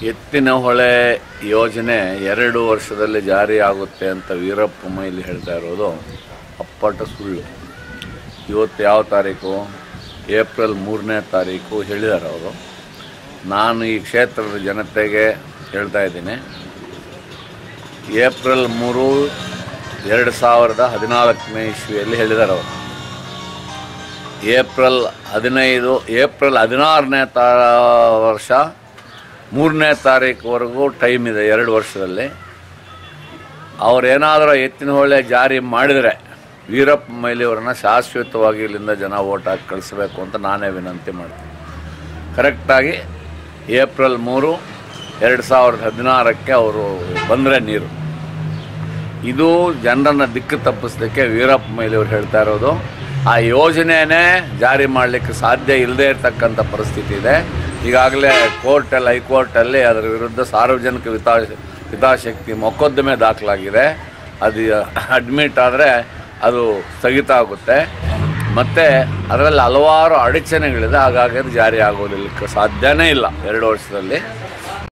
ಎತ್ತಿನ ಹೊಳೆ ಯೋಜನೆ ಎರಡು ವರ್ಷದಲ್ಲಿ ಜಾರಿ ಆಗುತ್ತೆ ಅಂತ ವೀರಪ್ಪ ಮೊಯ್ಲಿ ಹೇಳ್ತಾ ಇರೋದು ಅಪ್ಪಟ ಸುಳ್ಳು ಇವತ್ತು ಯಾವ ತಾರೀಕು ಏಪ್ರಿಲ್ ಮೂರನೇ ತಾರೀಕು ಹೇಳಿದ್ದಾರೆ ಅವರು ನಾನು ಈ ಕ್ಷೇತ್ರದ ಜನತೆಗೆ ಹೇಳ್ತಾ ಇದ್ದೀನಿ ಏಪ್ರಿಲ್ ಮೂರು ಎರಡು ಸಾವಿರದ ಹದಿನಾಲ್ಕನೇ ಇಸ್ವಿಯಲ್ಲಿ ಹೇಳಿದ್ದಾರೆ ಅವರು ಏಪ್ರಿಲ್ ಹದಿನೈದು ಏಪ್ರಿಲ್ ಹದಿನಾರನೇ ತಾ ವರ್ಷ ಮೂರನೇ ತಾರೀಕುವರೆಗೂ ಟೈಮ್ ಇದೆ ಎರಡು ವರ್ಷದಲ್ಲಿ ಅವರೇನಾದರೂ ಎತ್ತಿನ ಹೊಳೆ ಜಾರಿ ಮಾಡಿದರೆ ವೀರಪ್ಪ ಮೊಯ್ಲಿಯವ್ರನ್ನ ಶಾಶ್ವತವಾಗಿ ಇಲ್ಲಿಂದ ಜನ ಓಟ್ ಹಾಕಿ ಕಳಿಸ್ಬೇಕು ಅಂತ ನಾನೇ ವಿನಂತಿ ಮಾಡ್ತೀನಿ ಕರೆಕ್ಟಾಗಿ ಏಪ್ರಿಲ್ ಮೂರು ಎರಡು ಸಾವಿರದ ಹದಿನಾರಕ್ಕೆ ಅವರು ಬಂದರೆ ನೀರು ಇದು ಜನರನ್ನು ದಿಕ್ಕು ತಪ್ಪಿಸ್ಲಿಕ್ಕೆ ವೀರಪ್ಪ ಮೊಯ್ಲಿಯವ್ರು ಹೇಳ್ತಾ ಇರೋದು ಆ ಯೋಜನೆಯೇ ಜಾರಿ ಮಾಡಲಿಕ್ಕೆ ಸಾಧ್ಯ ಇಲ್ಲದೇ ಇರತಕ್ಕಂಥ ಪರಿಸ್ಥಿತಿ ಇದೆ ಈಗಾಗಲೇ ಕೋರ್ಟಲ್ಲಿ ಹೈಕೋರ್ಟಲ್ಲಿ ಅದರ ವಿರುದ್ಧ ಸಾರ್ವಜನಿಕ ಹಿತಾ ಹಿತಾಸಕ್ತಿ ಮೊಕದ್ದಮೆ ದಾಖಲಾಗಿದೆ ಅದು ಅಡ್ಮಿಟ್ ಆದರೆ ಅದು ಸ್ಥಗಿತ ಆಗುತ್ತೆ ಮತ್ತು ಅದರಲ್ಲಿ ಹಲವಾರು ಅಡಚಣೆಗಳಿದೆ ಹಾಗಾಗಿ ಅದು ಜಾರಿ ಆಗೋದಿಲ್ಲಕ್ಕೆ ಸಾಧ್ಯನೇ ಇಲ್ಲ ಎರಡು ವರ್ಷದಲ್ಲಿ